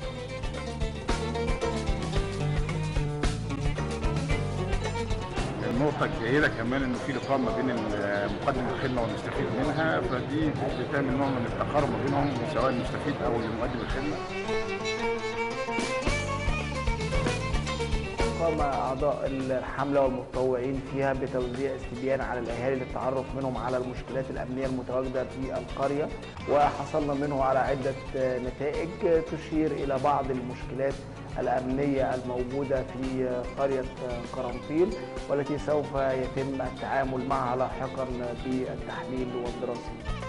النقطة الجيدة كمان إنه في لقاء ما بين مقدم الخدمة والمستفيد منها فدي بتعمل نوع من التقارب ما بينهم سواء المستفيد أو مقدم الخدمة. قام أعضاء الحملة والمتطوعين فيها بتوزيع استبيان على الأهالي للتعرف منهم على المشكلات الأمنية المتواجدة في القرية وحصلنا منه على عدة نتائج تشير إلى بعض المشكلات الأمنية الموجودة في قرية قرنطيل والتي سوف يتم التعامل معها لاحقا بالتحليل والدراسة.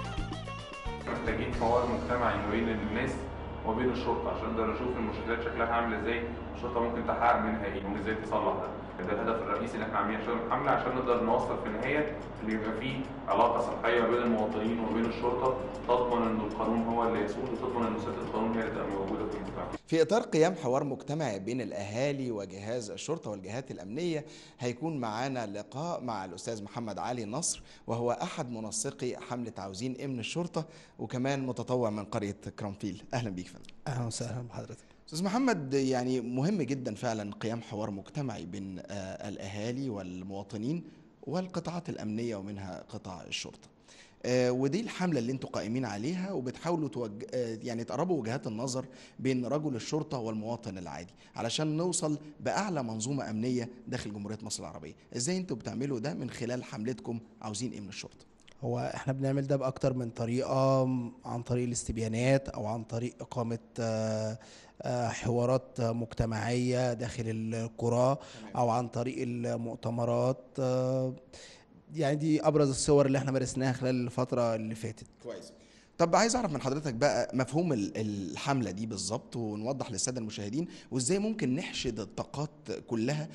محتاجين حوار مجتمعي ما بين الناس وبين الشرطه عشان نقدر نشوف المشكلات شكلها عامل ازاي الشرطه ممكن تحقق منها ايه ممكن ازاي تصلح ده ده الهدف الرئيسي اللي احنا عاملين عشان الحمله عشان نقدر نوصل في النهايه ان يبقى في علاقه صحيه ما بين المواطنين وبين الشرطه تضمن ان القانون هو اللي يسود وتضمن ان سياده القانون هي اللي تبقى موجوده في المجتمع. في اطار قيام حوار مجتمعي بين الاهالي وجهاز الشرطه والجهات الامنيه هيكون معانا لقاء مع الاستاذ محمد علي نصر وهو احد منسقي حمله عاوزين امن الشرطه وكمان متطوع من قريه كرامفيل اهلا بيك فندم. اهلا وسهلا بحضرتك. استاذ محمد يعني مهم جدا فعلا قيام حوار مجتمعي بين الاهالي والمواطنين والقطاعات الامنيه ومنها قطاع الشرطه. ودي الحمله اللي انتم قائمين عليها وبتحاولوا توج... يعني تقربوا وجهات النظر بين رجل الشرطه والمواطن العادي علشان نوصل باعلى منظومه امنيه داخل جمهوريه مصر العربيه ازاي انتم بتعملوا ده من خلال حملتكم عاوزين ايه من الشرطه هو احنا بنعمل ده باكتر من طريقه عن طريق الاستبيانات او عن طريق اقامه حوارات مجتمعيه داخل القرى او عن طريق المؤتمرات يعني دي ابرز الصور اللي احنا مارسناها خلال الفتره اللي فاتت كويس طب عايز اعرف من حضرتك بقى مفهوم الحمله دي بالظبط ونوضح للساده المشاهدين وازاي ممكن نحشد الطاقات كلها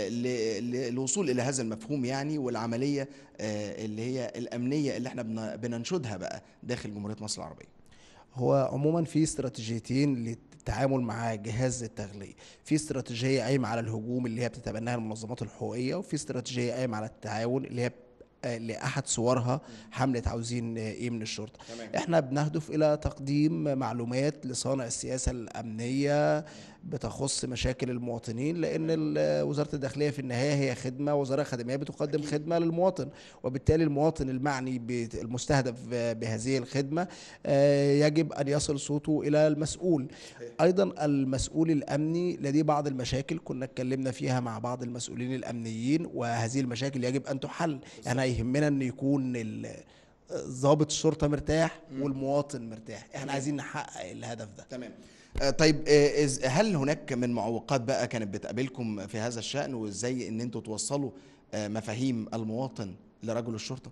للوصول الى هذا المفهوم يعني والعمليه اللي هي الامنيه اللي احنا بننشدها بقى داخل جمهوريه مصر العربيه هو عموما في استراتيجيتين للتعامل مع جهاز التغلية في استراتيجية قايمة على الهجوم اللي هي بتتبناها المنظمات الحقوقية وفي استراتيجية قايمة على التعاون اللي هي لاحد صورها حمله عاوزين ايه من الشرطه تمام. احنا بنهدف الى تقديم معلومات لصانع السياسه الامنيه بتخص مشاكل المواطنين لان وزاره الداخليه في النهايه هي خدمه وزاره خدميه بتقدم خدمه للمواطن وبالتالي المواطن المعني المستهدف بهذه الخدمه يجب ان يصل صوته الى المسؤول ايضا المسؤول الامني لديه بعض المشاكل كنا اتكلمنا فيها مع بعض المسؤولين الامنيين وهذه المشاكل يجب ان تحل يعني يهمنا ان يكون ضابط الشرطه مرتاح والمواطن مرتاح احنا عايزين نحقق الهدف ده تمام طيب هل هناك من معوقات بقى كانت بتقابلكم في هذا الشأن وازاي ان انتوا توصلوا مفاهيم المواطن لرجل الشرطة؟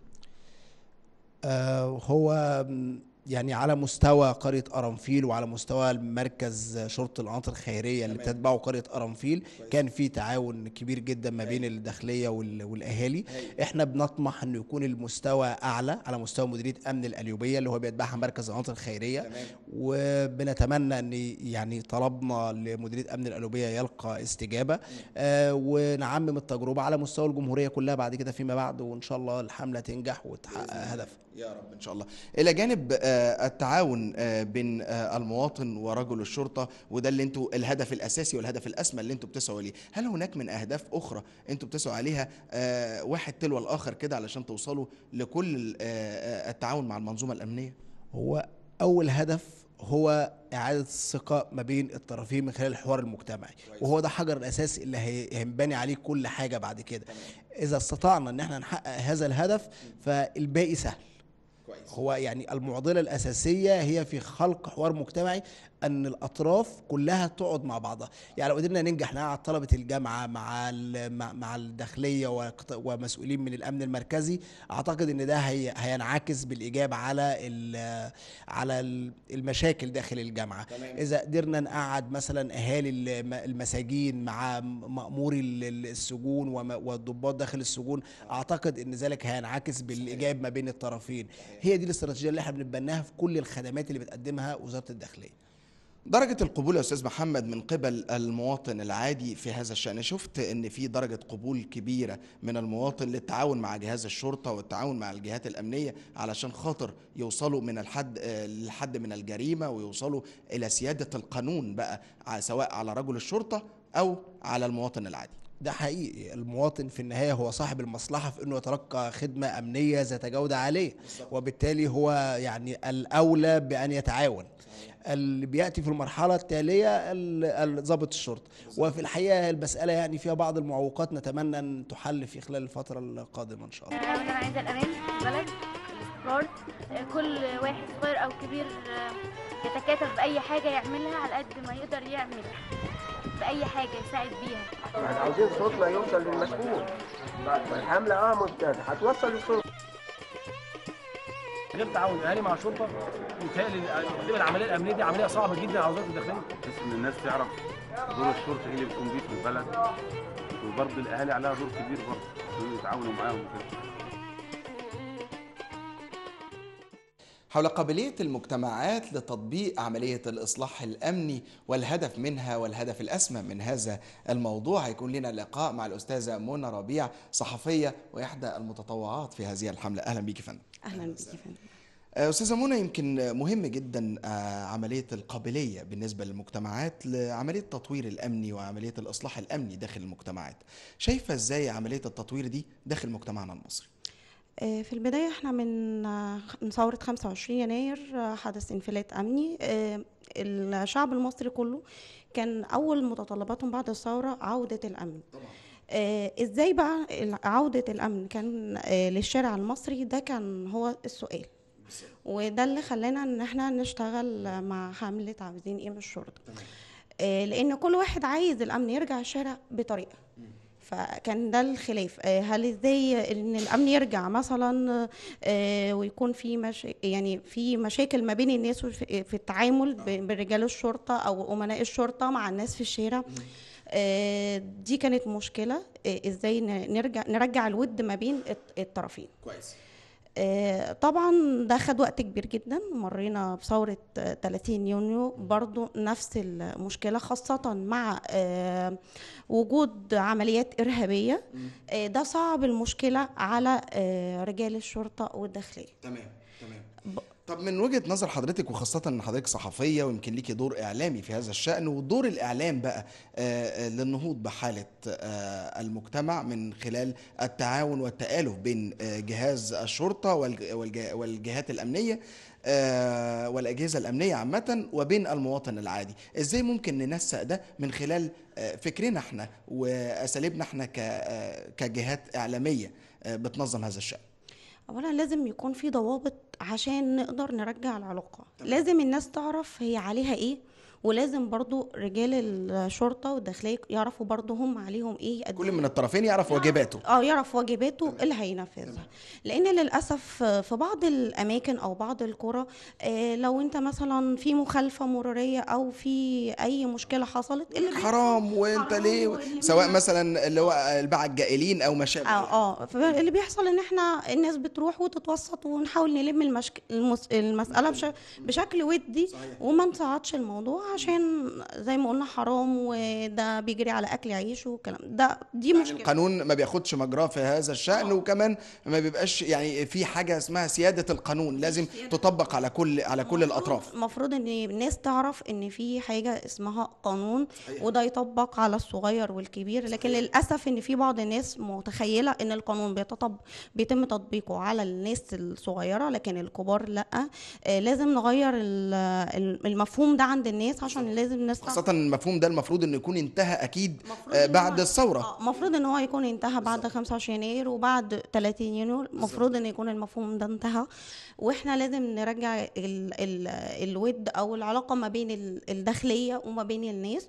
هو يعني على مستوى قرية قرنفيل وعلى مستوى مركز شرطة القناطر الخيرية اللي بتتبعه قرية قرنفيل كان في تعاون كبير جدا ما بين الداخلية والأهالي احنا بنطمح انه يكون المستوى أعلى على مستوى مديرية أمن القليوبية اللي هو بيتبعها مركز القناطر الخيرية وبنتمنى ان يعني طلبنا لمديرية أمن القليوبية يلقى استجابة آه ونعمم التجربة على مستوى الجمهورية كلها بعد كده فيما بعد وإن شاء الله الحملة تنجح وتحقق هدفها يا رب ان شاء الله الى جانب التعاون بين المواطن ورجل الشرطه وده اللي انتوا الهدف الاساسي والهدف الاسمى اللي انتوا بتسعوا ليه هل هناك من اهداف اخرى انتوا بتسعوا عليها واحد تلو الاخر كده علشان توصلوا لكل التعاون مع المنظومه الامنيه هو اول هدف هو إعادة الثقة ما بين الطرفين من خلال الحوار المجتمعي وهو ده حجر الأساس اللي هينبني عليه كل حاجة بعد كده إذا استطعنا إن احنا نحقق هذا الهدف فالباقي سهل هو يعني المعضله الاساسيه هي في خلق حوار مجتمعي ان الاطراف كلها تقعد مع بعضها يعني لو قدرنا ننجح نقعد طلبه الجامعه مع مع الداخليه ومسؤولين من الامن المركزي اعتقد ان ده هي هينعكس بالايجاب على على المشاكل داخل الجامعه تمام. اذا قدرنا نقعد مثلا اهالي المساجين مع ماموري السجون والضباط داخل السجون اعتقد ان ذلك هينعكس بالايجاب ما بين الطرفين هي دي الاستراتيجيه اللي احنا بنتبناها في كل الخدمات اللي بتقدمها وزاره الداخليه درجة القبول يا أستاذ محمد من قبل المواطن العادي في هذا الشأن شفت أن في درجة قبول كبيرة من المواطن للتعاون مع جهاز الشرطة والتعاون مع الجهات الأمنية علشان خاطر يوصلوا من الحد آه، للحد من الجريمة ويوصلوا إلى سيادة القانون بقى ع- سواء على رجل الشرطة أو على المواطن العادي ده حقيقي المواطن في النهاية هو صاحب المصلحة في انه يتلقى خدمة امنية ذات جودة عالية وبالتالي هو يعني الاولى بان يتعاون اللي بياتي في المرحله التاليه ال- ال- ضابط الشرطه وفي الحقيقه المساله يعني فيها بعض المعوقات نتمنى ان تحل في خلال الفتره القادمه ان شاء الله انا عايزه الامان في البلد الاستقرار آه، كل واحد صغير او كبير آه، يتكاتف باي حاجه يعملها على قد ما يقدر يعمل باي حاجه يساعد بيها احنا عاوزين صوتنا يوصل للمسؤول الحملة اه ممتازة هتوصل الصوت غير تعاون الاهالي مع الشرطه متهيألي تقريبا العمليه الامنيه دي عمليه صعبه جدا على وزاره الداخليه بحيث ان الناس تعرف دور الشرطه ايه اللي بتقوم بيه في البلد وبرضه الاهالي عليها دور كبير برضه إنهم يتعاونوا معاهم وكده حول قابلية المجتمعات لتطبيق عملية الإصلاح الأمني والهدف منها والهدف الأسمى من هذا الموضوع هيكون لنا لقاء مع الأستاذة منى ربيع صحفية وإحدى المتطوعات في هذه الحملة أهلا بيك يا فندم اهلا بيك يا فندم آه، أستاذة منى يمكن مهم جدا آه، عملية القابلية بالنسبة للمجتمعات لعملية التطوير الأمني وعملية الإصلاح الأمني داخل المجتمعات شايفة إزاي عملية التطوير دي داخل مجتمعنا المصري آه، في البداية احنا من آه، من ثورة 25 يناير آه، حدث انفلات أمني آه، الشعب المصري كله كان أول متطلباتهم بعد الثورة عودة الأمن آه، ازاي بقى ال- عودة الأمن كان آه، للشارع المصري ده كان هو السؤال وده اللي خلانا ان احنا نشتغل مع حملة عاوزين ايه من الشرطة آه، لان كل واحد عايز الامن يرجع الشارع بطريقة فكان ده الخلاف آه، هل ازاي ان الامن يرجع مثلا آه، ويكون في مش يعني في مشاكل ما بين الناس وفي- في التعامل ب- برجال الشرطه او امناء الشرطه مع الناس في الشارع آه، دي كانت مشكله آه، ازاي ن- نرجع نرجع الود ما بين الط- الطرفين كويس آه، طبعا ده خد وقت كبير جدا مرينا بثورة آه، 30 يونيو برضو نفس المشكلة خاصة مع آه، وجود عمليات إرهابية آه، ده صعب المشكلة على آه، رجال الشرطة والداخلية تمام تمام طب من وجهة نظر حضرتك وخاصة ان حضرتك صحفية ويمكن ليكي دور اعلامي في هذا الشأن ودور الاعلام بقى آه، آه، للنهوض بحالة آه، المجتمع من خلال التعاون والتآلف بين آه، جهاز الشرطة والج- والج- والجهات الأمنية آه، والأجهزة الأمنية عامة وبين المواطن العادي ازاي ممكن ننسق ده من خلال آه، فكرنا احنا وأساليبنا احنا ك- آه، كجهات إعلامية آه، بتنظم هذا الشأن اولا لازم يكون في ضوابط عشان نقدر نرجع العلاقه لازم الناس تعرف هي عليها ايه ولازم برضو رجال الشرطه والداخليه يعرفوا برضو هم عليهم ايه قد كل من الطرفين يعرف واجباته اه يعرف واجباته اللي هينفذها لان للاسف في بعض الاماكن او بعض القرى آه، لو انت مثلا في مخالفه مروريه او في اي مشكله حصلت اللي بيحصل- حرام وانت حرام ليه واللي سواء بينا- مثلا اللي هو الباعة الجائلين او ما شابه اه اه فاللي بيحصل ان احنا الناس بتروح وتتوسط ونحاول نلم المشك... المس... المساله بش... بشكل ودي وما نصعدش الموضوع عشان زي ما قلنا حرام وده بيجري على اكل عيش والكلام ده دي يعني مشكله القانون ما بياخدش مجراه في هذا الشأن وكمان ما بيبقاش يعني في حاجة اسمها سيادة القانون لازم تطبق على كل على كل الأطراف المفروض ان الناس تعرف ان في حاجه اسمها قانون وده يطبق على الصغير والكبير لكن للاسف ان في بعض الناس متخيله ان القانون بيتطبق بيتم تطبيقه على الناس الصغيره لكن الكبار لا آه، لازم نغير ال- ال- المفهوم ده عند الناس عشان لازم الناس تعرف خاصة المفهوم ده المفروض انه يكون انتهى اكيد المفروض آه، إن بعد هو- الثورة آه، المفروض ان هو يكون انتهى بعد 25 يناير وبعد 30 يونيو المفروض ان يكون المفهوم ده انتهى واحنا لازم نرجع ال ال الود او العلاقه ما بين ال- الداخليه وما بين الناس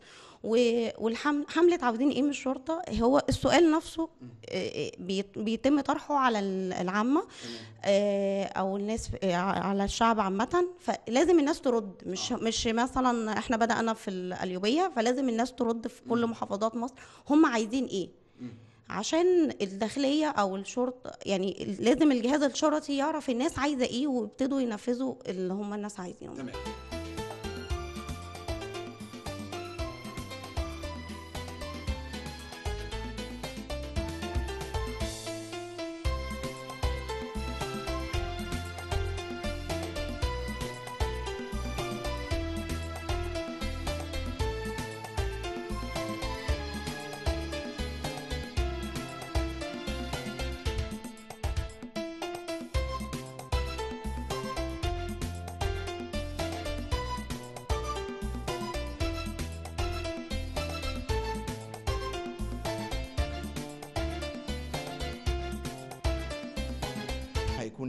والحملة عاوزين ايه من الشرطة هو السؤال نفسه آه، بيت- بيتم طرحه على ال- العامة آه، او الناس في- آه، على الشعب عامة فلازم الناس ترد مش مش مثلا احنا بدأنا في القليوبية فلازم الناس ترد في كل محافظات مصر هم عايزين ايه عشان الداخلية أو الشرطة يعني لازم الجهاز الشرطي يعرف الناس عايزة إيه ويبتدوا ينفذوا اللي هم الناس عايزينه تمام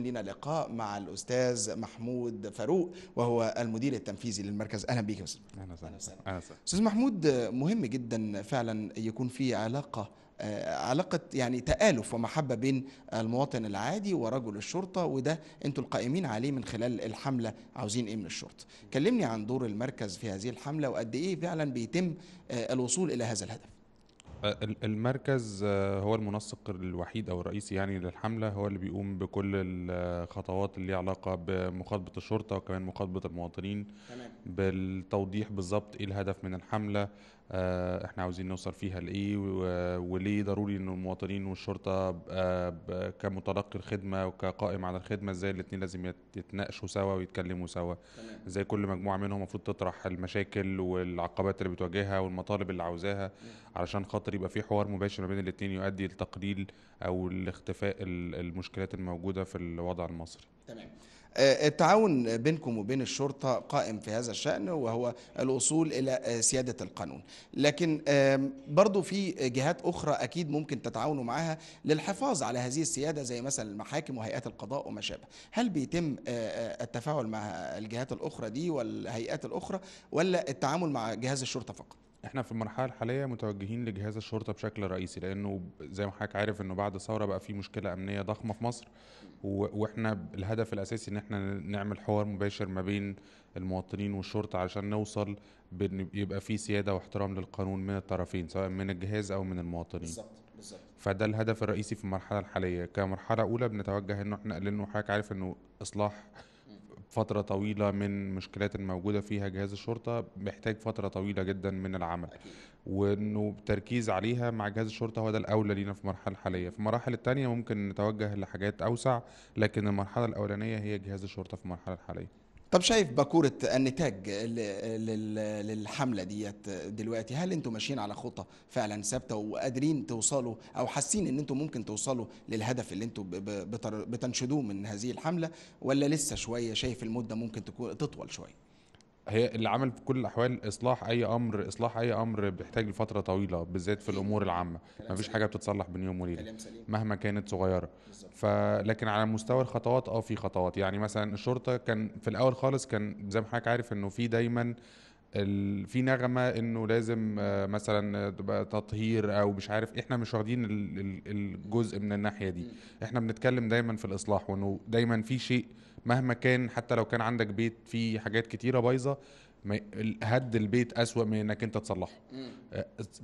لنا لقاء مع الاستاذ محمود فاروق وهو المدير التنفيذي للمركز اهلا بيك يا استاذ اهلا وسهلا اهلا وسهلا استاذ محمود مهم جدا فعلا يكون في علاقه آه، علاقة يعني تآلف ومحبة بين المواطن العادي ورجل الشرطة وده انتوا القائمين عليه من خلال الحملة عاوزين ايه من الشرطة كلمني عن دور المركز في هذه الحملة وقد ايه فعلا بيتم آه، الوصول الى هذا الهدف ال- المركز آه، هو المنسق الوحيد او الرئيسي يعني للحمله هو اللي بيقوم بكل الخطوات اللي ليها علاقه بمخاطبه الشرطه وكمان مخاطبه المواطنين تمام بالتوضيح بالظبط ايه الهدف من الحمله آه، احنا عاوزين نوصل فيها لايه و- وليه ضروري ان المواطنين والشرطه آه، ب- كمتلقي الخدمه وكقائم على الخدمه ازاي الاتنين لازم يت- يتناقشوا سوا ويتكلموا سوا ازاي كل مجموعه منهم المفروض تطرح المشاكل والعقبات اللي بتواجهها والمطالب اللي عاوزاها علشان خاطر يبقى في حوار مباشر ما بين الاتنين يؤدي لتقليل او لاختفاء ال- المشكلات الموجوده في الوضع المصري تمام آه، التعاون بينكم وبين الشرطة قائم في هذا الشأن وهو الوصول إلى آه، سيادة القانون لكن آم، برضو في جهات أخرى أكيد ممكن تتعاونوا معها للحفاظ على هذه السيادة زي مثلا المحاكم وهيئات القضاء وما شابه هل بيتم آه، آه، التفاعل مع الجهات الأخرى دي والهيئات الأخرى ولا التعامل مع جهاز الشرطة فقط احنا في المرحله الحاليه متوجهين لجهاز الشرطه بشكل رئيسي لانه زي ما حضرتك عارف انه بعد الثوره بقى في مشكله امنيه ضخمه في مصر و- واحنا الهدف الاساسي ان احنا نعمل حوار مباشر ما بين المواطنين والشرطه علشان نوصل بان يبقى في سياده واحترام للقانون من الطرفين سواء من الجهاز او من المواطنين بالظبط فده الهدف الرئيسي في المرحله الحاليه كمرحله اولى بنتوجه انه احنا لانه حضرتك عارف انه اصلاح فتره طويله من المشكلات الموجوده فيها جهاز الشرطه محتاج فتره طويله جدا من العمل وانه التركيز عليها مع جهاز الشرطه هو ده الاولى لينا في المرحله الحاليه في المراحل التانية ممكن نتوجه لحاجات اوسع لكن المرحله الاولانيه هي جهاز الشرطه في المرحله الحاليه طب شايف باكورة النتاج ل- لل- للحملة ديت دلوقتي هل انتم ماشيين على خطى فعلا ثابتة وقادرين توصلوا او حاسين ان انتم ممكن توصلوا للهدف اللي انتم ب- ب- بتر- بتنشدوه من هذه الحملة ولا لسه شوية شايف المدة ممكن تكون تطول شوية هي العمل في كل الاحوال اصلاح اي امر اصلاح اي امر بيحتاج لفتره طويله بالذات في الامور العامه مفيش حاجه بتتصلح بين يوم وليله كلام سليم مهما كانت صغيره فلكن على مستوى الخطوات اه في خطوات يعني مثلا الشرطه كان في الاول خالص كان زي ما حضرتك عارف انه في دايما ال... في نغمه انه لازم آه، مثلا تبقى تطهير او مش عارف احنا مش واخدين ال- ال- الجزء من الناحيه دي احنا بنتكلم دايما في الاصلاح وانه دايما في شيء مهما كان حتى لو كان عندك بيت فيه حاجات كتيره بايظه ما- ال- هد البيت اسوأ من انك انت تصلحه آه،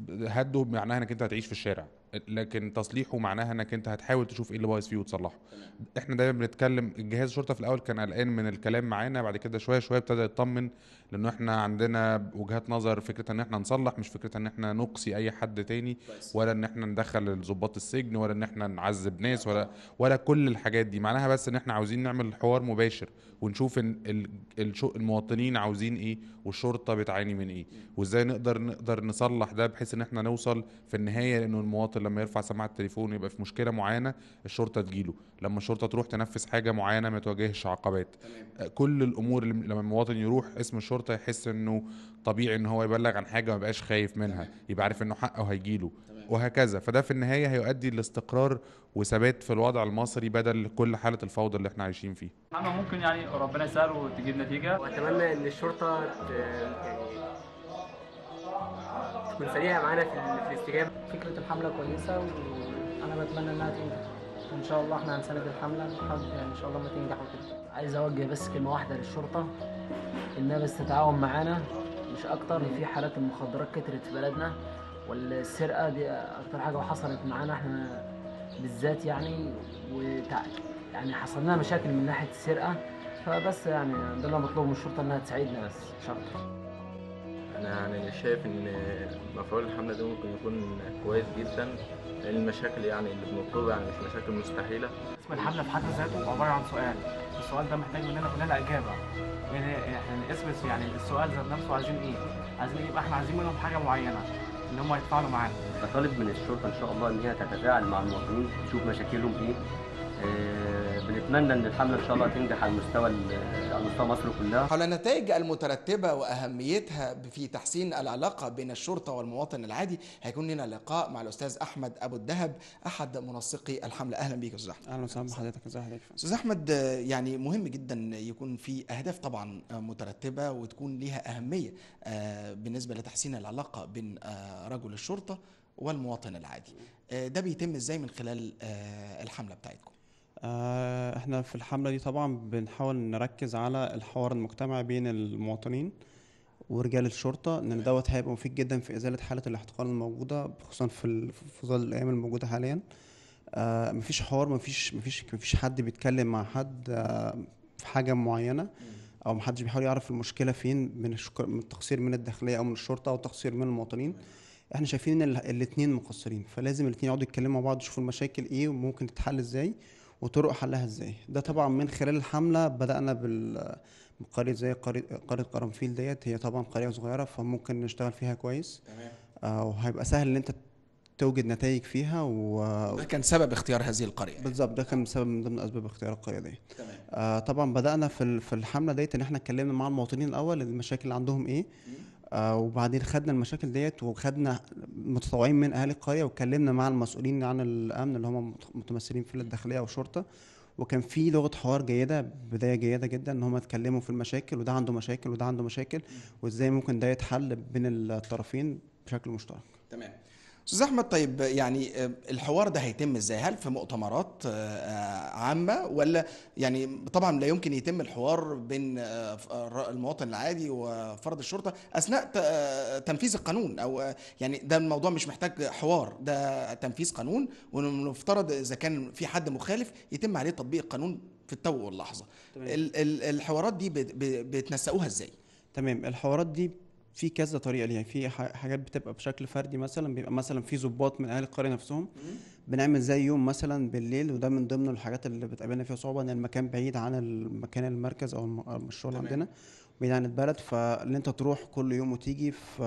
هده معناها انك انت هتعيش في الشارع لكن تصليحه معناها انك انت هتحاول تشوف ايه اللي بايظ فيه وتصلحه احنا دايما بنتكلم الجهاز الشرطه في الاول كان قلقان من الكلام معانا بعد كده شويه شويه ابتدى يطمن لانه احنا عندنا وجهات نظر فكره ان احنا نصلح مش فكره ان احنا نقصي اي حد تاني ولا ان احنا ندخل الضباط السجن ولا ان احنا نعذب ناس ولا ولا كل الحاجات دي معناها بس ان احنا عاوزين نعمل حوار مباشر ونشوف ان ال- الشو- المواطنين عاوزين ايه والشرطه بتعاني من ايه وازاي نقدر نقدر نصلح ده بحيث ان احنا نوصل في النهايه لانه المواطن لما يرفع سماعه التليفون يبقى في مشكله معينه الشرطه تجيله لما الشرطه تروح تنفذ حاجه معينه ما تواجهش عقبات آه، كل الامور اللي لما المواطن يروح اسم الشرطه يحس انه طبيعي ان هو يبلغ عن حاجه ما يبقاش خايف منها يبقى عارف انه حقه هيجيله وهكذا فده في النهايه هيؤدي لاستقرار وثبات في الوضع المصري بدل كل حاله الفوضى اللي احنا عايشين فيها انا ممكن يعني ربنا يسهل وتجيب نتيجه واتمنى ان الشرطه ت- يعني تكون سريعه معانا في ال- في الاستجابه فكرة الحملة كويسة وأنا بتمنى إنها تنجح وإن شاء الله إحنا هنساند الحملة لحد يعني إن شاء الله ما تنجح وكده عايز اوجه بس كلمه واحده للشرطه انها بس تتعاون معانا مش اكتر ان في حالات المخدرات كترت في بلدنا والسرقه دي اكتر حاجه حصلت معانا احنا بالذات يعني وتع... يعني حصل لنا مشاكل من ناحيه السرقه فبس يعني ده اللي مطلوب من الشرطه انها تساعدنا بس مش اكتر انا يعني شايف ان مفعول الحمله ده ممكن يكون كويس جدا لان المشاكل يعني اللي بنطلبها يعني مش مشاكل مستحيله اسم الحملة في حد ذاته عبارة عن سؤال السؤال ده محتاج مننا كلنا إجابة يعني يعني اسم يعني السؤال ذات نفسه عايزين إيه؟ عايزين إيه؟ يبقى إحنا عايزين منهم حاجة معينة إن هم يتفاعلوا معانا بطالب من الشرطه ان شاء الله ان هي تتفاعل مع المواطنين تشوف مشاكلهم ايه آه، بنتمنى ان الحمله ان شاء الله تنجح على المستوى ال- على مستوى مصر كلها حول النتائج المترتبة وأهميتها في تحسين العلاقة بين الشرطة والمواطن العادي هيكون لنا لقاء مع الأستاذ أحمد أبو الدهب أحد منسقي الحملة أهلا بك أستاذ أحمد اهلا وسهلا بحضرتك ازي حضرتك أستاذ أحمد آه، يعني مهم جدا يكون في أهداف طبعا آه، مترتبة وتكون لها أهمية آه، بالنسبة لتحسين العلاقة بين آه، رجل الشرطة والمواطن العادي آه، ده بيتم إزاي من خلال آه، الحملة بتاعتكم آه، احنا في الحملة دي طبعا بنحاول نركز على الحوار المجتمعي بين المواطنين ورجال الشرطة لأن دوت هيبقى مفيد جدا في إزالة حالة الاحتقان الموجودة خصوصا في ال- في ظل الأيام الموجودة حاليا آه، مفيش حوار مفيش مفيش مفيش حد بيتكلم مع حد آه، في حاجة معينة أو محدش بيحاول يعرف المشكلة فين من الشك- من التقصير من الداخلية أو من الشرطة أو تقصير من المواطنين احنا شايفين ان ال- الاتنين مقصرين فلازم الاتنين يقعدوا يتكلموا مع بعض يشوفوا المشاكل ايه وممكن تتحل ازاي وطرق حلها ازاي ده طبعا من خلال الحملة بدأنا بال بقرية زي قرية قرية قرنفيل ديت هي طبعا قرية صغيرة فممكن نشتغل فيها كويس تمام آه وهيبقى سهل ان انت توجد نتائج فيها و ده كان سبب اختيار هذه القرية بالظبط ده كان سبب من ضمن اسباب اختيار القرية ديت تمام آه طبعا بدأنا في ال- في الحملة ديت ان احنا اتكلمنا مع المواطنين الاول المشاكل اللي عندهم ايه آه وبعدين خدنا المشاكل ديت وخدنا متطوعين من اهالي القريه واتكلمنا مع المسؤولين عن الامن اللي هم مت- متمثلين في الداخليه والشرطه وكان في لغه حوار جيده بدايه جيده جدا ان هم اتكلموا في المشاكل وده عنده مشاكل وده عنده مشاكل وازاي ممكن ده يتحل بين الطرفين بشكل مشترك تمام استاذ احمد طيب يعني آه، الحوار ده هيتم ازاي هل في مؤتمرات آه، عامه ولا يعني طبعا لا يمكن يتم الحوار بين آه، ف- آه، المواطن العادي وفرد الشرطه اثناء ت- آه، تنفيذ القانون او آه، يعني ده الموضوع مش محتاج حوار ده تنفيذ قانون ونفترض اذا كان في حد مخالف يتم عليه تطبيق القانون في التو واللحظه تمام. ال- ال- الحوارات دي بت- ب- بتنسقوها ازاي تمام الحوارات دي في كذا طريقه ليها في ح- حاجات بتبقى بشكل فردي مثلا بيبقى مثلا في ضباط من اهل القريه نفسهم بنعمل زي يوم مثلا بالليل وده من ضمن الحاجات اللي بتقابلنا فيها صعوبه ان المكان بعيد عن المكان المركز او الم- أو الشغل تمام. عندنا بعيد عن البلد فان انت تروح كل يوم وتيجي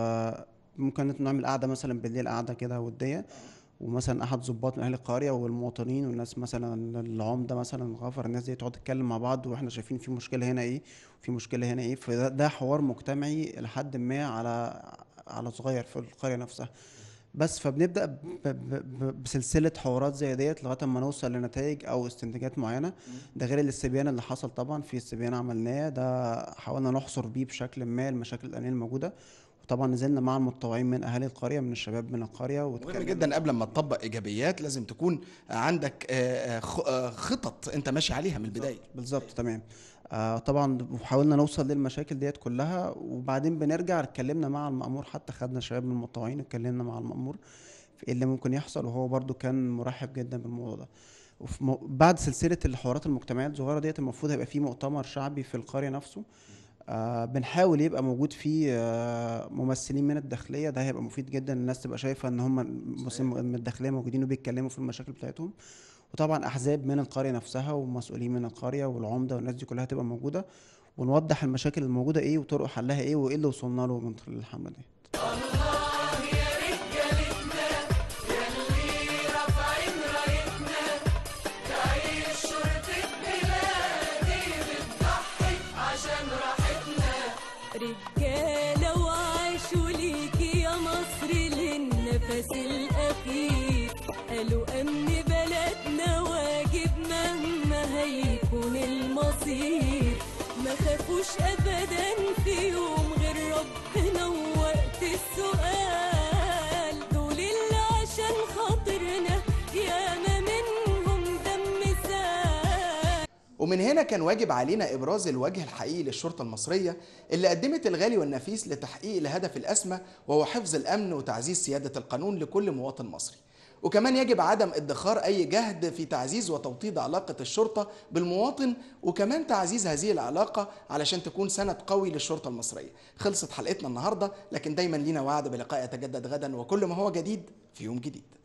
فممكن نعمل قعده مثلا بالليل قعده كده وديه ومثلا احد ضباط من اهل القريه والمواطنين والناس مثلا العمده مثلا الغفر الناس دي تقعد تتكلم مع بعض واحنا شايفين في مشكله هنا ايه وفي مشكله هنا ايه فده ده حوار مجتمعي لحد ما على على صغير في القريه نفسها بس فبنبدا ب- ب- ب- بسلسله حوارات زي ديت لغايه ما نوصل لنتائج او استنتاجات معينه ده غير الاستبيان اللي حصل طبعا في استبيان عملناه ده حاولنا نحصر بيه بشكل ما المشاكل الامنيه الموجوده وطبعا نزلنا مع المتطوعين من اهالي القريه من الشباب من القريه مهم واتكلمنا جدا قبل ما تطبق ايجابيات لازم تكون عندك آه، آه، خ- آه، خطط انت ماشي عليها من البدايه بالظبط تمام آه طبعا وحاولنا نوصل للمشاكل ديت كلها وبعدين بنرجع اتكلمنا مع المأمور حتى خدنا شباب من المتطوعين اتكلمنا مع المأمور في ايه اللي ممكن يحصل وهو برضو كان مرحب جدا بالموضوع ده وفي مو... بعد سلسلة الحوارات المجتمعية الصغيرة ديت المفروض هيبقى في مؤتمر شعبي في القرية نفسه آه بنحاول يبقى موجود فيه آه ممثلين من الداخلية ده هيبقى مفيد جدا الناس تبقى شايفة ان هم الممثلين من الداخلية موجودين وبيتكلموا في المشاكل بتاعتهم وطبعا احزاب من القريه نفسها ومسؤولين من القريه والعمده والناس دي كلها تبقى موجوده ونوضح المشاكل الموجوده ايه وطرق حلها ايه وايه اللي وصلنا له من خلال الحمله دي رجالة وعاشوا ليكي يا مصر للنفس الأخير قالوا أمن بلدنا واجب مهما هيكون المصير ما خافوش أبدا في يوم غير ربنا ووقت السؤال دول اللي عشان خاطرنا ياما منهم دم سال ومن هنا كان واجب علينا ابراز الوجه الحقيقي للشرطه المصريه اللي قدمت الغالي والنفيس لتحقيق الهدف الاسمى وهو حفظ الامن وتعزيز سياده القانون لكل مواطن مصري وكمان يجب عدم ادخار اي جهد في تعزيز وتوطيد علاقه الشرطه بالمواطن وكمان تعزيز هذه العلاقه علشان تكون سند قوي للشرطه المصريه خلصت حلقتنا النهارده لكن دايما لينا وعد بلقاء يتجدد غدا وكل ما هو جديد في يوم جديد